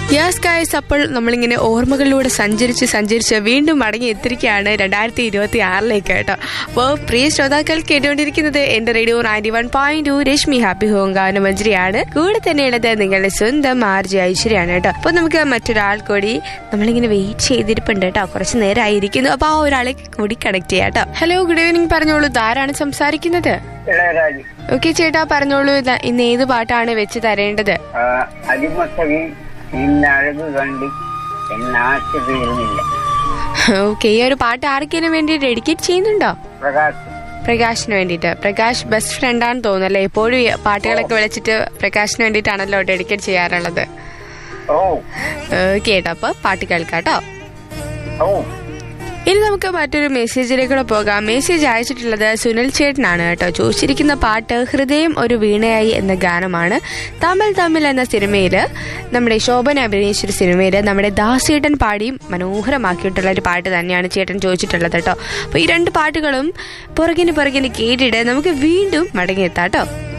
യാസ് guys അപ്പോൾ നമ്മളിങ്ങനെ ഓർമ്മകളിലൂടെ സഞ്ചരിച്ച് സഞ്ചരിച്ച് വീണ്ടും മടങ്ങി എത്തിരിക്കുകയാണ് രണ്ടായിരത്തി ഇരുപത്തി ആറിലേക്ക് കേട്ടോ അപ്പോൾ പ്രിയ ശ്രോതാക്കൾ കേട്ടുകൊണ്ടിരിക്കുന്നത് എന്റെ radio ninety one point two Rashmi happy home ഗാന മഞ്ജരിയാണ് കൂടെ തന്നെയുള്ളത് നിങ്ങളുടെ സ്വന്തം ആർജി ഐശ്വര്യാണ് കേട്ടോ അപ്പോൾ നമുക്ക് മറ്റൊരാൾ കൂടി നമ്മളിങ്ങനെ വെയിറ്റ് ചെയ്തിരിപ്പുണ്ട് കേട്ടോ കുറച്ച് നേരമായിരിക്കുന്നു അപ്പോൾ ആ ഒരാളെ കൂടി കണക്ട് ചെയ്യാം കേട്ടോ ഹലോ ഗുഡ് ഈവനിങ് പറഞ്ഞോളൂ ഇതാരാണ് സംസാരിക്കുന്നത് ഇളയരാജ് ഓക്കെ ചേട്ടാ പറഞ്ഞോളൂ ഇതാ ഇന്ന് ഏത് പാട്ടാണ് വെച്ച് തരേണ്ടത് ആ, അടിമത്തകിൽ നിന്നഴകു കണ്ട് എന്നാശ തീർന്നില്ല ഓക്കെ ഈ ഒരു പാട്ട് ആർക്കെങ്കിലും വേണ്ടി ഡെഡിക്കേറ്റ് ചെയ്യുന്നുണ്ടോ പ്രകാശ് പ്രകാശിന് വേണ്ടിയിട്ട് പ്രകാശ് ബെസ്റ്റ് ഫ്രണ്ടാണെന്ന് തോന്നുന്നല്ലേ എപ്പോഴും ഈ പാട്ടുകളൊക്കെ വിളിച്ചിട്ട് പ്രകാശിന് വേണ്ടിയിട്ടാണല്ലോ ഡെഡിക്കേറ്റ് ചെയ്യാറുള്ളത് ഓ ഓക്കെ കേട്ടോ അപ്പൊ പാട്ട് കേൾക്കാം കേട്ടോ ഓ ഇനി നമുക്ക് മറ്റൊരു മെസ്സേജിലേക്കൂടെ പോകാം മെസ്സേജ് അയച്ചിട്ടുള്ളത് സുനിൽ ചേട്ടനാണ് കേട്ടോ ചോദിച്ചിരിക്കുന്ന പാട്ട് ഹൃദയം ഒരു വീണയായി എന്ന ഗാനമാണ് തമിഴ് തമിഴ് എന്ന സിനിമയില് നമ്മുടെ ശോഭന അഭിനയിച്ചൊരു സിനിമയില് നമ്മുടെ ദാസേട്ടൻ പാടിയും മനോഹരമാക്കിയിട്ടുള്ള ഒരു പാട്ട് തന്നെയാണ് ചേട്ടൻ ചോദിച്ചിട്ടുള്ളത് കേട്ടോ അപ്പൊ ഈ രണ്ട് പാട്ടുകളും പുറകിന് പുറകിന് കേട്ടിട്ട് നമുക്ക് വീണ്ടും മടങ്ങിയെത്താം കേട്ടോ